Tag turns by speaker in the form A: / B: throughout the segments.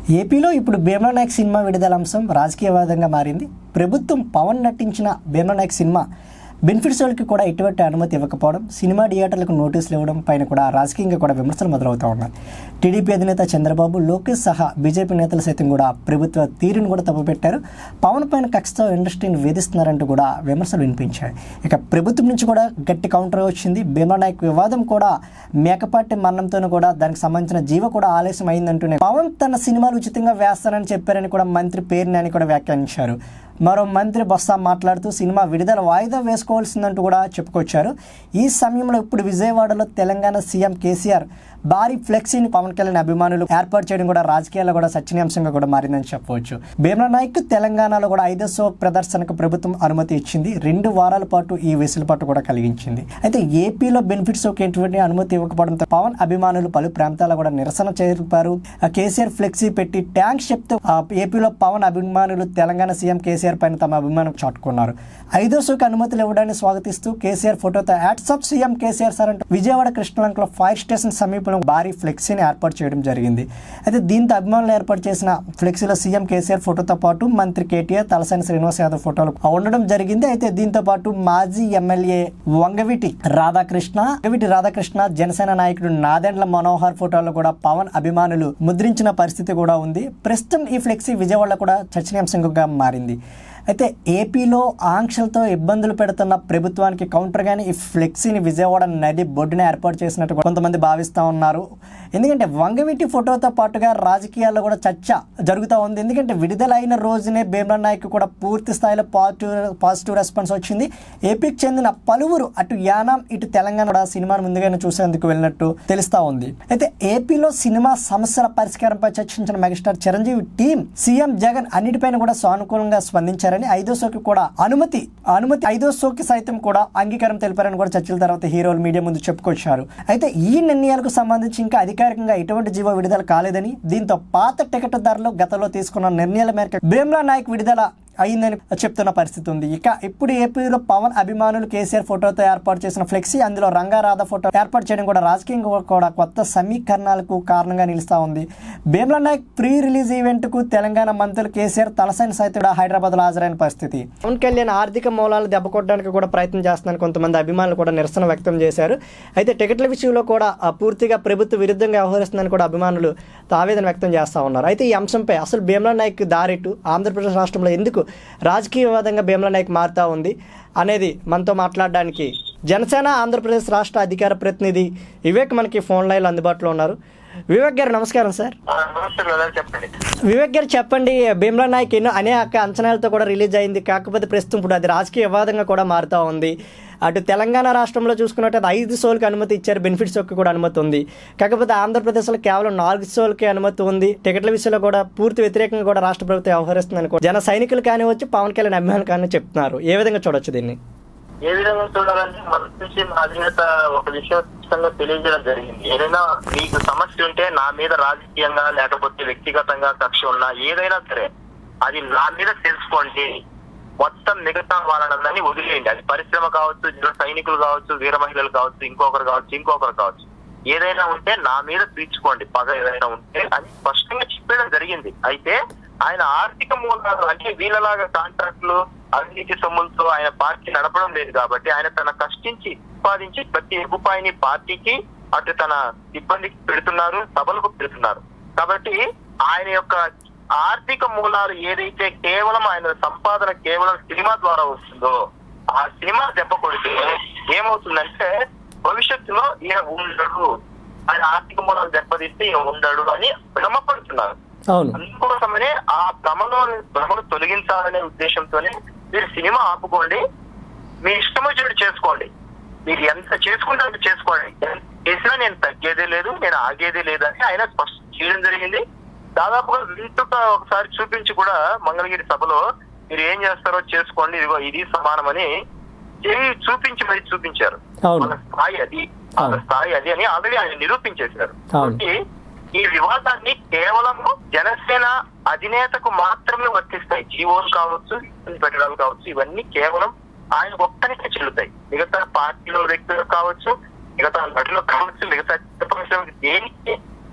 A: ఏపీలో ఇప్పుడు భీమలా నాయక్ సినిమా విడుదల అంశం రాజకీయవాదంగా మారింది ప్రభుత్వం పవన్ నటించిన భీమలా నాయక్ సినిమా బెనిఫిట్స్ వాళ్ళకి కూడా ఎటువంటి అనుమతి ఇవ్వకపోవడం సినిమా థియేటర్లకు నోటీసులు ఇవ్వడం పైన కూడా రాజకీయంగా కూడా విమర్శలు మొదలవుతూ ఉన్నాయి టీడీపీ అధినేత చంద్రబాబు లోకేష్ సహా బీజేపీ నేతలు సైతం కూడా ప్రభుత్వ తీరును కూడా తప్పుపెట్టారు పవన్ పైన కక్షతో ఇండస్ట్రీని వేధిస్తున్నారంటూ కూడా విమర్శలు వినిపించాయి ఇక ప్రభుత్వం నుంచి కూడా గట్టి కౌంటర్ వచ్చింది భీమలా నాయక్ వివాదం కూడా మేకపాటి మరణంతోనూ కూడా దానికి సంబంధించిన జీవ కూడా ఆలస్యం అయిందంటూనే పవన్ తన సినిమాలు ఉచితంగా వేస్తానని చెప్పారని కూడా మంత్రి పేరుని అని కూడా వ్యాఖ్యానించారు మరో మంత్రి బొత్స మాట్లాడుతూ సినిమా విడుదల వాయిదా వేసుకోవాల్సిందంటూ కూడా చెప్పుకొచ్చారు ఈ సమయంలో ఇప్పుడు విజయవాడలో తెలంగాణ సీఎం కేసీఆర్ భారీ ఫ్లెక్సీని పవన్ కళ్యాణ్ అభిమానులు ఏర్పాటు చేయడం కూడా రాజకీయాల్లో కూడా చర్చనీయాంశంగా కూడా మారిందని చెప్పవచ్చు భీమలా నాయక్ తెలంగాణలో కూడా ఐదో షో ప్రదర్శనకు ప్రభుత్వం అనుమతి ఇచ్చింది రెండు వారాల పాటు ఈ వెసులుబాటు కూడా కలిగించింది అయితే ఏపీలో బెనిఫిట్ షోకి ఎటువంటి అనుమతి ఇవ్వకపోవడంతో పవన్ అభిమానులు పలు ప్రాంతాల్లో కూడా నిరసన చేరుపారు ఆ కేసీఆర్ ఫ్లెక్సీ పెట్టి ట్యాంక్స్ చెప్తూ ఆ ఏపీలో పవన్ అభిమానులు తెలంగాణ సీఎం కేసీఆర్ పైన తమ అభిమానం చాటుకున్నారు ఐదో షోకి అనుమతులు ఇవ్వడాన్ని స్వాగతిస్తూ కేసీఆర్ ఫోటోతో యాట్సప్ సీఎం కేసీఆర్ సార్ అంటూ విజయవాడ కృష్ణలంకలో ఫైర్ స్టేషన్ సమీపంలో భారీ ఫ్లెక్సీని ఏర్పాటు చేయడం జరిగింది అయితే దీంతో అభిమానులు ఏర్పాటు చేసిన ఫ్లెక్సీలో సీఎం కేసీఆర్ ఫోటోతో పాటు మంత్రి కేటీఆర్ తలసాని శ్రీనివాస్ యాదవ్ ఫోటోలు ఉండడం జరిగింది అయితే దీంతో పాటు మాజీ ఎమ్మెల్యే వంగవిటి రాధాకృష్ణ వంగవిటి రాధాకృష్ణ జనసేన నాయకుడు నాదెండ్ల మనోహర్ ఫోటోలు కూడా పవన్ అభిమానులు ముద్రించిన పరిస్థితి కూడా ఉంది ప్రస్తుతం ఈ ఫ్లెక్సీ విజయవాడలో కూడా చర్చనీయాంశంగా మారింది అయితే ఏపీలో ఆంక్షలతో ఇబ్బందులు పెడుతున్న ప్రభుత్వానికి కౌంటర్గానే ఈ ఫ్లెక్సీని విజయవాడ నది బొడ్డున ఏర్పాటు చేసినట్టు కొంతమంది భావిస్తూ ఉన్నారు ఎందుకంటే వంగవీటి ఫోటోతో పాటుగా రాజకీయాల్లో కూడా చర్చ జరుగుతూ ఉంది ఎందుకంటే విడుదలైన రోజునే భీమ్లా నాయక్ కూడా పూర్తి స్థాయిలో పాజిటివ్ పాజిటివ్ రెస్పాన్స్ వచ్చింది ఏపీకి చెందిన పలువురు అటు యానాం ఇటు తెలంగాణ కూడా సినిమాను ముందుగానే చూసేందుకు వెళ్ళినట్టు తెలుస్తా ఉంది అయితే ఏపీలో సినిమా సమస్యల పరిష్కారంపై చర్చించిన megastar Chiranjeevi team CM Jagan అన్నిటిపైన కూడా సానుకూలంగా స్పందించారని ఐదో షోకి కూడా అనుమతి అనుమతి ఐదో షోకి సైతం కూడా అంగీకారం తెలిపారని కూడా చర్చల తర్వాత హీరోలు మీడియా ముందు చెప్పుకొచ్చారు అయితే ఈ నిర్ణయాలకు సంబంధించి ఇంకా అధికారికంగా ఎటువంటి జీవో విడుదల కాలేదని దీంతో పాత టికెట్ ధరలు గతంలో తీసుకున్న నిర్ణయాల మేరకు భీమ్లా నాయక్ విడుదల అయిందని చెప్తున్న పరిస్థితి ఉంది ఇక ఇప్పుడు ఏపీలో పవన్ అభిమానులు కేసీఆర్ ఫోటోతో ఏర్పాటు చేసిన ఫ్లెక్సీ అందులో రంగారాధ ఫోటో ఏర్పాటు చేయడం కూడా రాజకీయంగా కూడా కొత్త సమీకరణాలకు కారణంగా నిలుస్తా ఉంది Bheemla Nayak pre release event కు తెలంగాణ మంత్రులు కేసీఆర్ తలసాని సైతం హైదరాబాద్ లో హాజరైన పరిస్థితి పవన్ కళ్యాణ్ ఆర్థిక మూలాలు దెబ్బ కొట్టడానికి కూడా ప్రయత్నం చేస్తున్నారని కొంతమంది అభిమానులు కూడా నిరసన వ్యక్తం చేశారు అయితే టికెట్ల విషయంలో కూడా ఆ, పూర్తిగా ప్రభుత్వ విరుద్ధంగా వ్యవహరిస్తుందని కూడా అభిమానులు ఆవేదన వ్యక్తం చేస్తూ ఉన్నారు అయితే ఈ అంశంపై అసలు భీమ్లా నాయక్ దారిటు ఆంధ్రప్రదేశ్ రాష్ట్రంలో ఎందుకు రాజకీయ వివాదంగా భీమ్లా నాయక్ మారుతా ఉంది అనేది మనతో మాట్లాడడానికి జనసేన ఆంధ్రప్రదేశ్ రాష్ట్ర అధికార ప్రతినిధి వివేక్ మనకి ఫోన్ లైన్లో అందుబాటులో ఉన్నారు వివేక్ గారు నమస్కారం సార్
B: ఆ, నమస్తే బ్రదర్ చెప్పండి
A: వివేక్ గారు చెప్పండి భీమ్లా నాయక్ ఎన్నో అనేక అంచనాలతో కూడా రిలీజ్ అయింది కాకపోతే ప్రస్తుతం ఇప్పుడు అది రాజకీయ వివాదంగా కూడా మారుతూ ఉంది అటు తెలంగాణ రాష్ట్రంలో చూసుకున్నట్టు ఐదు షోలకి అనుమతి ఇచ్చారు బెనిఫిట్స్ షోకి కూడా అనుమతి ఉంది కాకపోతే ఆంధ్రప్రదేశ్లో కేవలం నాలుగు షోలకి అనుమతి ఉంది టికెట్ల విషయంలో కూడా పూర్తి వ్యతిరేకంగా కూడా రాష్ట్ర ప్రభుత్వం వ్యవహరిస్తుందని కూడా జన సైనికులు కానివచ్చు పవన్ కళ్యాణ్ అభిమానులు కానీ చెప్తున్నారు ఏ విధంగా చూడొచ్చు దీన్ని
B: ఏ విధంగా చూడాలంటే మన నుంచి మా అధినేత ఒక విషయం స్పష్టంగా తెలియజేయడం జరిగింది ఏదైనా మీకు సమస్య ఉంటే నా మీద రాజకీయంగా లేకపోతే వ్యక్తిగతంగా కక్ష ఉన్నా ఏదైనా సరే అది నా మీద తెలుసుకోండి మొత్తం మిగతా వాళ్ళని వదిలేయండి అది పరిశ్రమ కావచ్చు జన సైనికులు కావచ్చు వీర మహిళలు కావచ్చు ఇంకొకరు కావచ్చు ఇంకొకరు కావచ్చు ఏదైనా ఉంటే నా మీద తీర్చుకోండి పగ ఏదైనా ఉంటే అని స్పష్టంగా చెప్పడం జరిగింది అయితే ఆయన ఆర్థిక మూలాలు అంటే వీళ్ళలాగా కాంట్రాక్టులు అవినీతి సొమ్ములతో ఆయన పార్టీ నడపడం లేదు కాబట్టి ఆయన తన కష్టించి ఉత్పాదించి ప్రతి రూపాయిని పార్టీకి అటు తన సిబ్బందికి పెడుతున్నారు సభలకు పెడుతున్నారు కాబట్టి ఆయన యొక్క ఆర్థిక మూలాలు ఏదైతే కేవలం ఆయన సంపాదన కేవలం సినిమా ద్వారా వస్తుందో ఆ సినిమా దెబ్బ కొడితే ఏమవుతుందంటే భవిష్యత్తులో ఈయన ఉండడు ఆయన ఆర్థిక మూలాలు దెబ్బతీస్తే ఈయన ఉండడు అని భ్రమపడుతున్నారు
A: అవును
B: అందుకోసమనే ఆ భ్రమలో భ్రమను తొలగించాలనే ఉద్దేశంతోనే మీరు సినిమా ఆపుకోండి మీ ఇష్టం వచ్చినట్టు చేసుకోండి మీరు ఎంత చేసుకుంటే అంత చేసుకోండి ఎంత చేసినా నేను తగ్గేదే లేదు నేను ఆగేదే లేదు అని ఆయన స్పష్టం చేయడం జరిగింది దాదాపుగా వింటుక ఒకసారి చూపించి కూడా మంగళగిరి సభలో మీరు ఏం చేస్తారో చేసుకోండి ఇదిగో ఇది సమానమని చేయి చూపించి మరి చూపించారు
A: అవును.
B: మన స్థాయి అది ఆ
A: అవును.
B: స్థాయి అది అని ఆల్రెడీ ఆయన నిరూపించేశారు
A: అవును.
B: కాబట్టి ఈ వివాదాన్ని కేవలం జనసేన అధినేతకు మాత్రమే వర్తిస్తాయి జీవోలు కావచ్చు ఇబ్బంది పెట్టడాలు కావచ్చు ఇవన్నీ కేవలం ఆయన ఒక్కరికే చెల్లుతాయి మిగతా పార్టీలో వ్యక్తులకు కావచ్చు మిగతా నటులకు కావచ్చు మిగతా చిత్ర పరిశ్రమకి దేనికి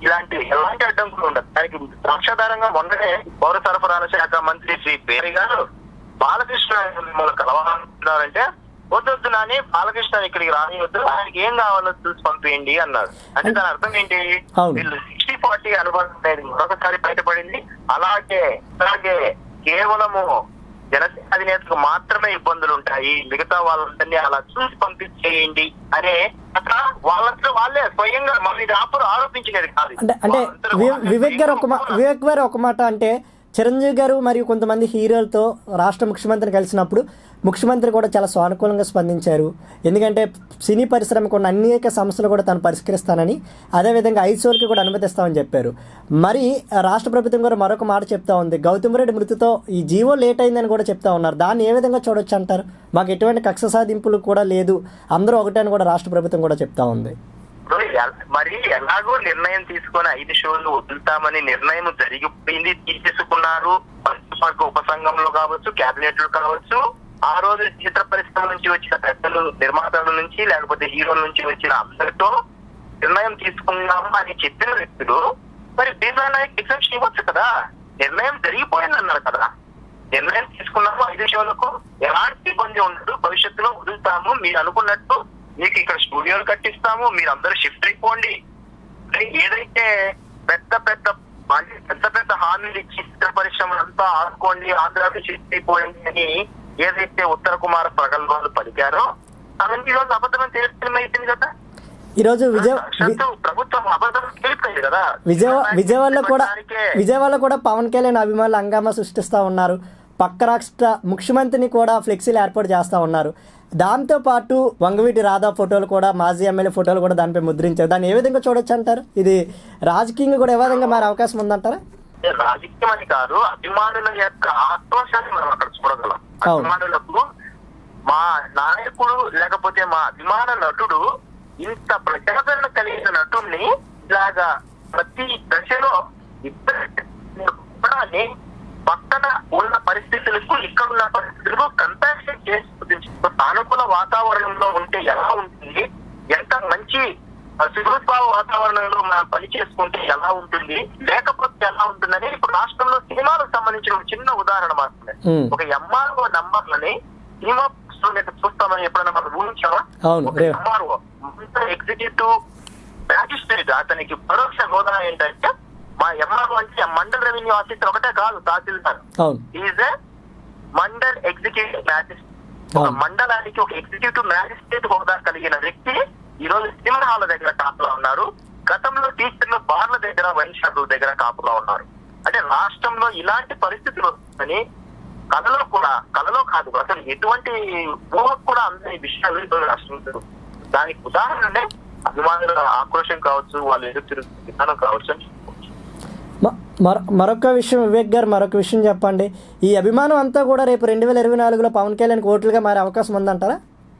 B: ఇలాంటి ఎలాంటి అడ్డంకులు ఉండదు దానికి సాక్ష్యాధారంగా మొన్ననే పౌర సరఫరాల శాఖ మంత్రి శ్రీ పేరి గారు బాలకృష్ణ మిమ్మల్ని కలవాలనుకుంటున్నారంటే వద్దొద్దు నాని బాలకృష్ణ ఇక్కడికి రానివద్దు ఆయనకి ఏం కావాలో చూసి పంపేయండి అన్నారు అంటే దాని అర్థం ఏంటి
A: అవును.
B: వీళ్ళు సిక్స్టీ ఫార్టీ అనుభవం అనేది మరొకసారి బయటపడింది అలాగే అలాగే కేవలము జనసేన అధినేతకు మాత్రమే ఇబ్బందులు ఉంటాయి మిగతా వాళ్ళందరినీ అలా చూసి పంపించేయండి అనే అక్కడ వాళ్ళంతా వాళ్ళే స్వయంగా మళ్ళీ ఆపరు ఆరోపించినది కాదు
A: అంటే అంటే
B: వాళ్ళంతా
A: వి-
B: వాళ్ళే
A: వివేక్ గారు ఒక మా
B: స్వయంగా
A: వివేక్ గారు ఒక మాట అంటే చిరంజీవి గారు మరియు కొంతమంది హీరోలతో రాష్ట్ర ముఖ్యమంత్రిని కలిసినప్పుడు ముఖ్యమంత్రి కూడా చాలా సానుకూలంగా స్పందించారు ఎందుకంటే సినీ పరిశ్రమకు ఉన్న అనేక సమస్యలు కూడా తాను పరిష్కరిస్తానని అదేవిధంగా ఐసోర్కి కూడా అనుమతిస్తామని చెప్పారు మరి రాష్ట్ర ప్రభుత్వం కూడా మరొక మాట చెప్తా ఉంది గౌతమ్ రెడ్డి మృతితో ఈ జీవో లేట్ అయిందని కూడా చెప్తా ఉన్నారు దాన్ని ఏ విధంగా చూడొచ్చు అంటారు మాకు ఎటువంటి కక్ష సాధింపులు కూడా లేదు అందరూ ఒకటే అని కూడా రాష్ట్ర ప్రభుత్వం కూడా చెప్తా ఉంది
B: ఇప్పుడు ఎల- మరి ఎలాగో నిర్ణయం తీసుకొని ఐదు షోలు వదులుతామని నిర్ణయం జరిగిపోయింది తీసేసుకున్నారు పరిశ్రమకు ఉపసంఘంలో కావచ్చు కేబినెట్ లో కావచ్చు ఆ రోజు చిత్ర పరిశ్రమ నుంచి వచ్చిన పెద్దలు నిర్మాతల నుంచి లేకపోతే హీరోల నుంచి వచ్చిన అందరితో నిర్ణయం తీసుకున్నాము అని చెప్పిన వ్యక్తులు మరి బీజానాయక్ ఎగ్జామ్షన్ ఇవ్వచ్చు కదా నిర్ణయం జరిగిపోయింది అన్నారు కదా నిర్ణయం తీసుకున్నాము ఐదు షోలకు ఎలాంటి ఇబ్బంది ఉండదు భవిష్యత్తులో వదులుతాము మీరు అనుకున్నట్టు మీకు ఇక్కడ స్టూడియోలు కట్టిస్తాము మీరు అందరూ షిఫ్ట్ అయిపోండి అంటే ఏదైతే పెద్ద పెద్ద మళ్ళీ పెద్ద పెద్ద హామీలు ఇచ్చి చిత్ర పరిశ్రమలు అంతా ఆదుకోండి ఆంధ్రాకి షిఫ్ట్ అయిపోయింది అని ఏదైతే ఉత్తర కుమార ప్రగల్భాలు పలికారో అవన్నీ ఈ రోజు అబద్ధం తేలిపోయింది కదా
A: ఈరోజు విజయ వి-
B: సాక్షాత్తు ప్రభుత్వం అబద్ధం తేలిపోయింది కదా
A: విజయ విజయవాడలో కూడా
B: దానికే
A: విజయవాడలో కూడా పవన్ కళ్యాణ్ అభిమానులు హంగామా సృష్టిస్తూ ఉన్నారు పక్క రాష్ట్ర ముఖ్యమంత్రిని కూడా ఫ్లెక్సీలు ఏర్పాటు చేస్తూ ఉన్నారు దాంతో పాటు వంగవీటి రాధా ఫోటోలు కూడా మాజీ ఎమ్మెల్యే ఫోటోలు కూడా దానిపై ముద్రించారు దాన్ని ఏ విధంగా చూడొచ్చు అంటారు ఇది రాజకీయంగా కూడా ఏ విధంగా మారే అవకాశం ఉందంటారా
B: అంటే రాజకీయం అని కాదు అభిమానుల యొక్క ఆక్రోశాన్ని మనం అక్కడ చూడగలం
A: అవును.
B: అభిమానులకు మా నాయకుడు లేకపోతే మా అభిమాన నటుడు ఇంత ప్రజాదరణ కలిగిన నటుడిని ఇలాగా ప్రతి దశలో ఇద్దరు పక్కన ఉన్న పరిస్థితులకు ఇక్కడ ఉన్న పరిస్థితులకు కంపారిజన్ చేసి చూపించు. సానుకూల వాతావరణంలో ఉంటే ఎలా ఉంటుంది ఎంత మంచి సుహృద్భావ వాతావరణంలో మనం పని చేసుకుంటే ఎలా ఉంటుంది లేకపోతే ఎలా ఉంటుందని ఇప్పుడు రాష్ట్రంలో సినిమాలకు సంబంధించిన ఒక చిన్న ఉదాహరణ మాత్రమే
A: ఉమ్.
B: ఒక ఎంఆర్ఓ నంబర్లని సినిమా పుస్తకం చూస్తామని ఎప్పుడైనా మనం ఊహించామా
A: అవును,
B: ఒక
A: రేవ్.
B: ఎంఆర్ఓ ఎగ్జిక్యూటివ్ మ్యాజిస్ట్రేట్ అతనికి పరోక్ష హోదా ఏంటంటే మా ఎంఆర్ఓ అంటే మండల్ రెవెన్యూ ఆఫీసర్ ఒకటే కాదు తహసీల్దార్
A: అవును
B: is a mandal executive magistrate ఒక
A: అవును.
B: మండలానికి ఒక ఎగ్జిక్యూటివ్ మ్యాజిస్ట్రేట్ హోదా కలిగిన వ్యక్తి ఈ రోజు సినిమా హాల్ దగ్గర కాపులా ఉన్నారు గతంలో టీచర్లు బార్ల దగ్గర వైన్ షాపుల దగ్గర కాపులా ఉన్నారు అంటే రాష్ట్రంలో ఇలాంటి పరిస్థితులు వస్తుందని కళలో కూడా కళలో కాదు అసలు ఎటువంటి ఊహకు కూడా అందని విషయాలు ఈరోజు రాష్ట్రంలో జరుగుతుంది. దానికి ఉదాహరణనే అభిమానుల ఆక్రోశం కావచ్చు వాళ్ళు ఎదురు తిరుగుతున్న విధానం కావచ్చు అని చెప్పుకోవచ్చు.
A: మ- మరొ మరొక విషయం వివేక్ గారు మరొక విషయం చెప్పండి ఈ అభిమానం అంతా కూడా రేపు రెండు వేల ఇరవై నాలుగులో పవన్ కళ్యాణ్ ఓట్లుగా మారే అవకాశం ఉందంటారా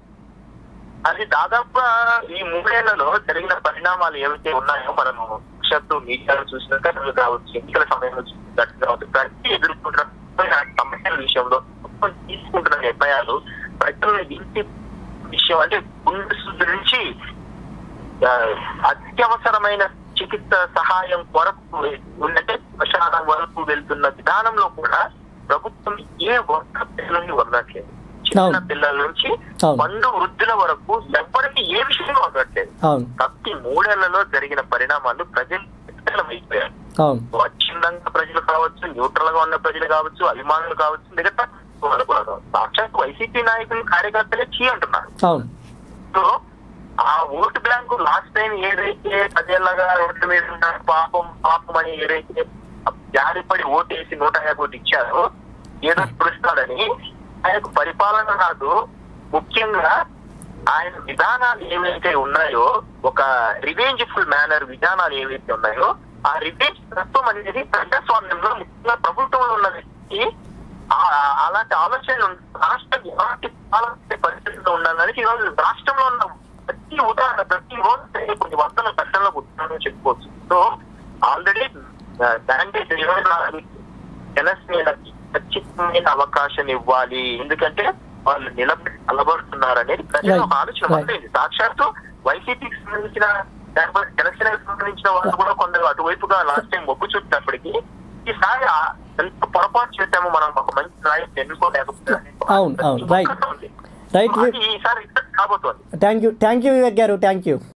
B: అది దాదాపు ఈ మూడేళ్లలో జరిగిన పరిణామాలు ఏవైతే ఉన్నాయో మనము భవిష్యత్తు మీడియాలో చూసినాక అసలు కావచ్చు ఎన్నికల సమయంలో చూసినట్టు కావచ్చు ప్రతి ఎదుర్కొంటున్న సమస్యల విషయంలో ప్రభుత్వం తీసుకుంటున్న నిర్ణయాలు ప్రజల ఇంటి విషయం అంటే గుండె శుద్ధి నుంచి ఆ, అత్యవసరమైన చికిత్స సహాయం కొరకు అంటే శ్మశానం వరకు వెళ్తున్న విధానంలో కూడా ప్రభుత్వం ఏ ఒక్క పిల్లల్ని వదలట్లేదు చిన్న
A: అవును.
B: పిల్లల నుంచి
A: అవును.
B: మండు వృద్ధుల వరకు ఎవ్వరికి ఏ విషయంలో వదలట్లేదు
A: అవును
B: ప్రతి మూడేళ్లలో జరిగిన పరిణామాలు ప్రజలు అయిపోయారు
A: అవును
B: స్వచ్ఛందంగా ప్రజలు కావచ్చు న్యూట్రల్ గా ఉన్న ప్రజలు కావచ్చు అభిమానులు కావచ్చు మిగతా వాళ్ళు కూడా కావచ్చు. సాక్షాత్ వైసీపీ నాయకులు కార్యకర్తలే చీ అంటున్నారు
A: అవును
B: సో ఆ ఓటు బ్యాంకు లాస్ట్ టైం ఏదైతే పదేళ్లగా రోడ్ల మీద ఉన్న పాపం పాపం అని ఏదైతే జారిపడి ఓటేసి నూట యాభై ఒకటి ఇచ్చారో ఏదో పురుస్తాడని ఆయనకు పరిపాలన రాదు ముఖ్యంగా ఆయన విధానాలు ఏవైతే ఉన్నాయో ఒక రివెంజ్ఫుల్ మేనర్ విధానాలు ఏవైతే ఉన్నాయో ఆ రివెంజ్ తత్వం అనేది ప్రజాస్వామ్యంలో ముఖ్యంగా ప్రభుత్వంలో ఉన్న వ్యక్తి ఆ- ఆ- అలాంటి ఆలోచనలు ఉన్న- రాష్ట్రం ఎలాంటి పాలన పరిస్థితిలో ఉండాలని ఈ రోజు రాష్ట్రంలో ఉన్న ప్రతి ఉదాహరణ ప్రతి రోజు జరిగే కొన్ని వందల ఘటనలకు ఉదాహరణ చెప్పుకోవచ్చు సో ఆల్రెడీ మ్యాండేట్ ఇరవై నాలుగు జనసేనకి ఖచ్చితమైన అవకాశం ఇవ్వాలి ఎందుకంటే వాళ్ళు నిలబడి నిలబడుతున్నారు అనేది ప్రజలు ఒక
A: Right.
B: ఆలోచన
A: Right.
B: మొదలైంది సాక్షాత్తు వైసీపీకి సంబంధించిన లేకపోతే జనసేన సంబంధించిన వాళ్ళు కూడా కొందరు అటువైపుగా లాస్ట్ టైం మొగ్గు చూపినప్పటికీ ఈసారి ఆ- ఎంత పొరపాటు చేశామో మనం ఒక మంచి నాయకుని ఎన్నుకోలేకపోతే
A: అవును, అవును, right. రైట్
B: అది ఈసారి ఇక్కడ కాబోతోంది
A: thank you thank you Vivek garu thank you